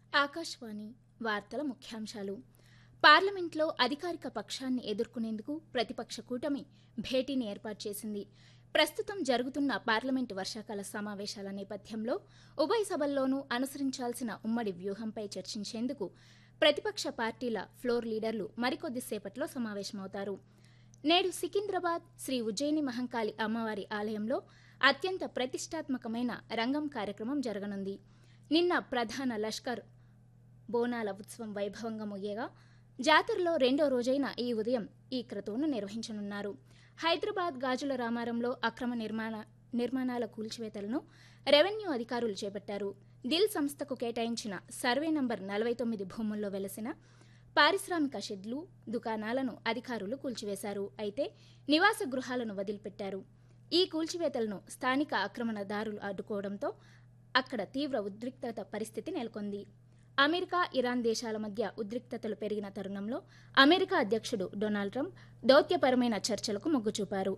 ఆకాశవాణి వార్తల ముఖ్యాంశాలు పార్లమెంట్లో అధికారిక పక్షాన్ని ఎదుర్కొనేందుకు ప్రతిపక్ష కూటమి భేటీని ఏర్పాటు చేసింది ప్రస్తుతం జరుగుతున్న పార్లమెంటు వర్షాకాల సమావేశాల నేపథ్యంలో ఉభయ సభల్లోనూ అనుసరించాల్సిన ఉమ్మడి వ్యూహంపై చర్చించేందుకు ప్రతిపక్ష పార్టీల ఫ్లోర్ లీడర్లు మరికొద్దిసేపట్లో సమావేశమవుతారు నేడు సికింద్రాబాద్ శ్రీ ఉజ్జయిని మహంకాళి అమ్మవారి ఆలయంలో అత్యంత ప్రతిష్టాత్మకమైన రంగం కార్యక్రమం జరగనుంది నిన్న ప్రధాన లష్కర్ బోనాల ఉత్సవం వైభవంగా ముగియగా జాతరలో రెండో రోజైన ఈ ఉదయం ఈ క్రతువును నిర్వహించనున్నారు హైదరాబాద్ గాజుల రామారంలో అక్రమ నిర్మాణ నిర్మాణాల కూల్చివేతలను రెవెన్యూ అధికారులు చేపట్టారు దిల్ సంస్థకు కేటాయించిన సర్వే నంబర్ నలభై తొమ్మిది భూముల్లో వెలసిన పారిశ్రామిక షెడ్లు దుకాణాలను అధికారులు కూల్చివేశారు అయితే నివాస గృహాలను వదిలిపెట్టారు ఈ కూల్చివేతలను స్థానిక ఆక్రమణదారులు అడ్డుకోవడంతో అక్కడ తీవ్ర ఉద్రిక్తత పరిస్థితి నెలకొంది అమెరికా ఇరాన్ దేశాల మధ్య ఉద్రిక్తతలు పెరిగిన తరుణంలో అమెరికా అధ్యక్షుడు డొనాల్డ్ ట్రంప్ దౌత్యపరమైన చర్చలకు మొగ్గు చూపారు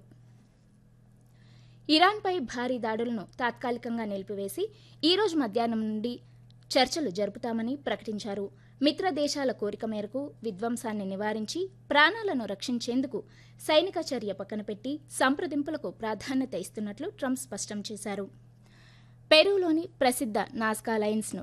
ఇరాన్పై భారీ దాడులను తాత్కాలికంగా నిలిపివేసి ఈ రోజు మధ్యాహ్నం నుండి చర్చలు జరుపుతామని ప్రకటించారు మిత్ర దేశాల కోరిక మేరకు విధ్వంసాన్ని నివారించి ప్రాణాలను రక్షించేందుకు సైనిక చర్య పక్కన పెట్టి సంప్రదింపులకు ప్రాధాన్యత ఇస్తున్నట్లు ట్రంప్ స్పష్టం చేశారు పెరూలోని ప్రసిద్ధ నాస్కా లైన్స్ను